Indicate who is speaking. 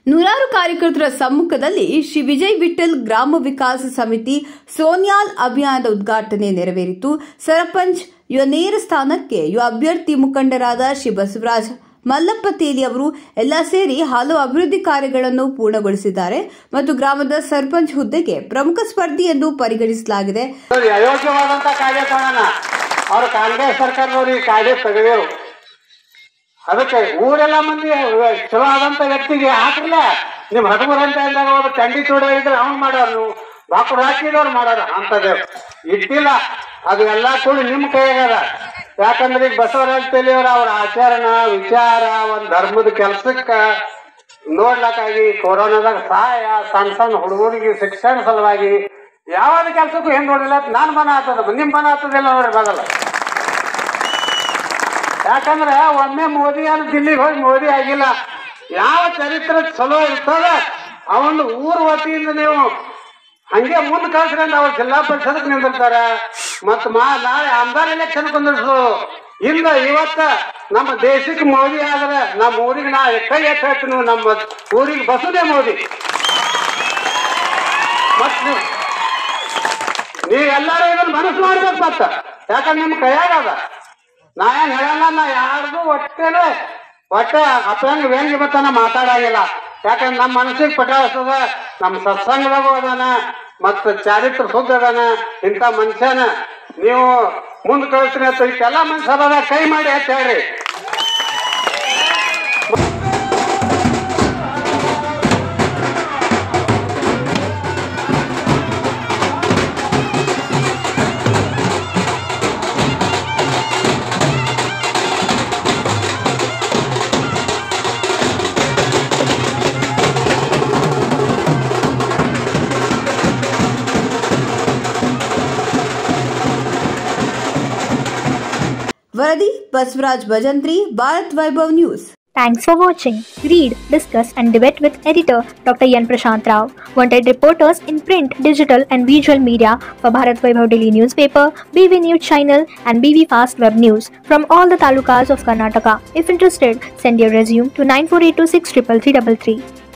Speaker 1: ನೂರಾರು ಕಾರ್ಯಕರ್ತರ ಸಮ್ಮುಖದಲ್ಲಿ ಶ್ರೀ ವಿಜಯ್ ವಿಠಲ್ ಗ್ರಾಮ ವಿಕಾಸ ಸಮಿತಿ ಸೋನ್ಯಾಲ್ ಅಭಿಯಾನದ ಉದ್ಘಾಟನೆ ನೆರವೇರಿತು ಸರಪಂಚ್ ಯುವ ನೇರ ಸ್ಥಾನಕ್ಕೆ ಯುವ ಅಭ್ಯರ್ಥಿ ಮುಖಂಡರಾದ ಶ್ರೀ ಬಸವರಾಜ್ ಮಲ್ಲಪ್ಪ ತೇಲಿ ಅವರು ಎಲ್ಲ ಸೇರಿ ಹಲವು ಅಭಿವೃದ್ಧಿ ಕಾರ್ಯಗಳನ್ನು ಪೂರ್ಣಗೊಳಿಸಿದ್ದಾರೆ ಮತ್ತು ಗ್ರಾಮದ ಸರ್ಪಂಚ್ ಹುದ್ದೆಗೆ ಪ್ರಮುಖ ಸ್ಪರ್ಧಿ ಎಂದು ಪರಿಗಣಿಸಲಾಗಿದೆ
Speaker 2: ನೋಡಿ, ಅಯೋಗ್ಯವಾದಂತ ಕಾಯ್ದೆ ತಗೋಣ ಅವ್ರು ಕಾಂಗ್ರೆಸ್ ಸರ್ಕಾರದವ್ರು ಈ ಕಾಯ್ದೆ ತೆಗೆದೇವು ಅದಕ್ಕೆ ಊರೆಲ್ಲ ಮಂದಿ ಚಲೋ ಆದಂತ ವ್ಯಕ್ತಿಗೆ ಹಾಕ್ರಲ್ಲ ನಿಮ್ ಹದಿಮೂರು ಅಂತ ಇದ್ದಾಗ ಒಬ್ಬ ಚಂಡಿ ಚೂಡ ಇದ್ರೆ ಅವ್ನು ಮಾಡೋರು ಬಾಕುಡು ಹಾಕಿದವ್ರು ಮಾಡೋರು ಅಂತದೇ ಇಟ್ಟಿಲ್ಲ ಅದು ಎಲ್ಲ ಕೂಡಿ ನಿಮ್ ಕೈಯಾಗದ ಯಾಕಂದ್ರೆ ಈಗ ಬಸವರಾಜ ತೆಲಿಯವ್ರ ಅವ್ರ ಆಚರಣ ವಿಚಾರ ಒಂದ್ ಧರ್ಮದ ಕೆಲ್ಸಕ್ಕ ನೋಡ್ಲಕ್ಕಾಗಿ ಕೊರೋನಾದಾಗ ಸಹಾಯ ಸಣ್ಣ ಸಣ್ಣ ಹುಡುಗರಿಗೆ ಶಿಕ್ಷಣ ಸಲುವಾಗಿ ಯಾವ್ದು ಕೆಲ್ಸಕ್ಕೂ ಹೆಂಗ್ ನೋಡಿಲ್ಲ ನಾನ್ ಮನ ಆಗ್ತದ ನಿಮ್ ಮನ ಆಗ್ತದಿಲ್ಲ ನೋಡ್ರಿ ಬದಲ ಯಾಕಂದ್ರೆ ಒಮ್ಮೆ ಮೋದಿ ಅಲ್ಲಿ ದಿಲ್ಲಿಗೆ ಹೋಗಿ ಮೋದಿ ಆಗಿಲ್ಲ ಯಾವ ಚರಿತ್ರೆ ಚಲೋ ಇರ್ತದ ಅವನು ಊರ್ ವತಿಯಿಂದ ನೀವು ಹಂಗೆ ಮುಂದೆ ಕಳ್ಸ್ಕೊಂಡು ಅವ್ರು ಜಿಲ್ಲಾ ಪರಿಷದಕ್ಕೆ ನಿಂದಿರ್ತಾರ ಮತ್ ಮಾ ನಾಳೆ ಆಮದಾರ್ ಎಲೆಕ್ಷನ್ ಕುಂದಿರ್ಸು ಇಲ್ಲ ಇವತ್ತ ನಮ್ಮ ದೇಶಕ್ಕೆ ಮೋದಿ ಆದ್ರೆ ನಮ್ಮ ಊರಿಗೆ ನಾ ಕೈ ಎತ್ತ ಹೇಳ್ತೀನಿ ನಮ್ಮ ಊರಿಗೆ ಬಸುದೇ ಮೋದಿ ಮತ್ ನೀವು ನೀವೆಲ್ಲರೂ ಇದನ್ನ ಮನಸ್ಸು ಮಾಡ್ಬೇಕು ಮತ್ತ ಯಾಕಂದ್ರೆ ನಿಮ್ ಕೈಯಾಗ ಅದ ನಾ ಏನ್ ಹೇಳಲ್ಲ ನಾ ಯಾರ್ದು ಒಟ್ಟೇನೆ ಒಟ್ಟೆ ಅಪ್ಪಂಗ್ ವ್ಯಂಗ್ಯ ಬತ್ತನ ಮಾತಾಡಂಗಿಲ್ಲ ಯಾಕಂದ್ರೆ ನಮ್ಮ ಮನಸ್ಸಿಗೆ ಪಟಾಯಿಸ್ತದ ನಮ್ಮ ಸತ್ಸಂಗದಾಗೂ ಅದಾನ ಮತ್ತ ಚಾರಿತ್ರ ಶುದ್ಧ ಅದಾನ ಇಂಥ ಮನುಷ್ಯನ ನೀವು ಮುಂದ್ ಕಳಿಸ್ರಿ ಅಂತ ಇಷ್ಟೆಲ್ಲ ಮನುಷ್ಯರದ ಕೈ ಮಾಡಿ ಅಂತ ಹೇಳ್ರಿ
Speaker 1: ವರದಿ Basavaraj Bhajantri Bharat Vaibhav news
Speaker 3: Thanks for watching. Read, discuss, and debate with editor Dr. Yan Prashant Rao. Wanted reporters in print, digital, and visual media for Bharat Vaibhav Daily newspaper, BV News channel, and BV Fast Web News from all the talukas of Karnataka. If interested, send your resume to 9482633333.